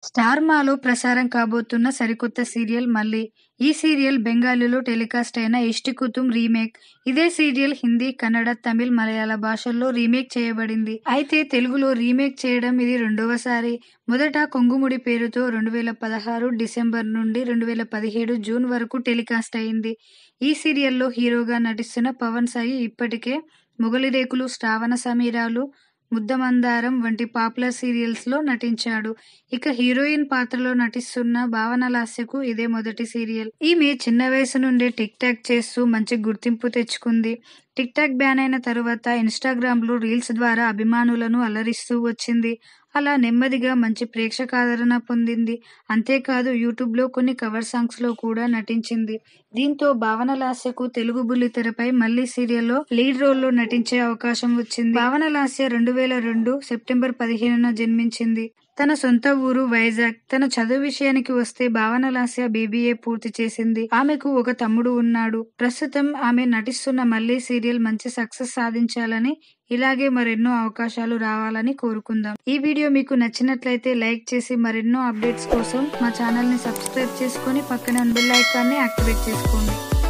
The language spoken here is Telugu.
స్టార్ మాలో ప్రసారం కాబోతున్న సరికొత్త సీరియల్ మళ్ళీ. ఈ సీరియల్ బెంగాలీలో టెలికాస్ట్ అయిన 'ఇష్క్ కుతుమ్' రీమేక్. ఇదే సీరియల్ హిందీ, కన్నడ, తమిళ్, మలయాళ భాషల్లో రీమేక్ చేయబడింది. అయితే తెలుగులో రీమేక్ చేయడం ఇది రెండవసారి. మొదట 'కొంగుముడి' పేరుతో రెండు వేల పదహారు డిసెంబర్ నుండి రెండు వేల పదిహేడు జూన్ వరకు టెలికాస్ట్ అయింది. ఈ సీరియల్లో హీరోగా నటిస్తున్న పవన్ సాయి ఇప్పటికే 'మొగలిరేకులు', 'శ్రావణ సమీరాలు', 'ముద్దమందారం' వంటి పాపులర్ సీరియల్స్లో నటించాడు. ఇక హీరోయిన్ పాత్రలో నటిస్తున్న భావన లాస్యకు ఇదే మొదటి సీరియల్. ఈమె చిన్న వయసు నుండే టిక్ టాక్ చేస్తూ మంచి గుర్తింపు తెచ్చుకుంది. టిక్ టాక్ బ్యాన్ అయిన తరువాత ఇన్స్టాగ్రామ్లో రీల్స్ ద్వారా అభిమానులను అలరిస్తూ వచ్చింది. అలా నెమ్మదిగా మంచి ప్రేక్షకాదరణ పొందింది. అంతేకాదు యూట్యూబ్లో కొన్ని కవర్ సాంగ్స్లో కూడా నటించింది. దీంతో భావన లాస్యకు తెలుగు బుల్లితెరపై మళ్ళీ సీరియల్లో లీడ్ రోల్లో నటించే అవకాశం వచ్చింది. భావన లాస్య రెండు వేల రెండు సెప్టెంబర్ పదిహేనున జన్మించింది. తన సొంత ఊరు వైజాగ్. తన చదువు విషయానికి వస్తే భావన లాస్య బీబీఏ పూర్తి చేసింది. ఆమెకు ఒక తమ్ముడు ఉన్నాడు. ప్రస్తుతం ఆమె నటిస్తున్న మళ్ళీ సీరియల్ మంచి సక్సెస్ సాధించాలని, ఇలాగే మరెన్నో అవకాశాలు రావాలని కోరుకుందాం. ఈ వీడియో మీకు నచ్చినట్లయితే లైక్ చేసి మరెన్నో అప్డేట్స్ కోసం మా ఛానల్ని సబ్స్క్రైబ్ చేసుకొని పక్కనే ఉన్న బెల్ ఐకాన్ని యాక్టివేట్ చేసుకోండి.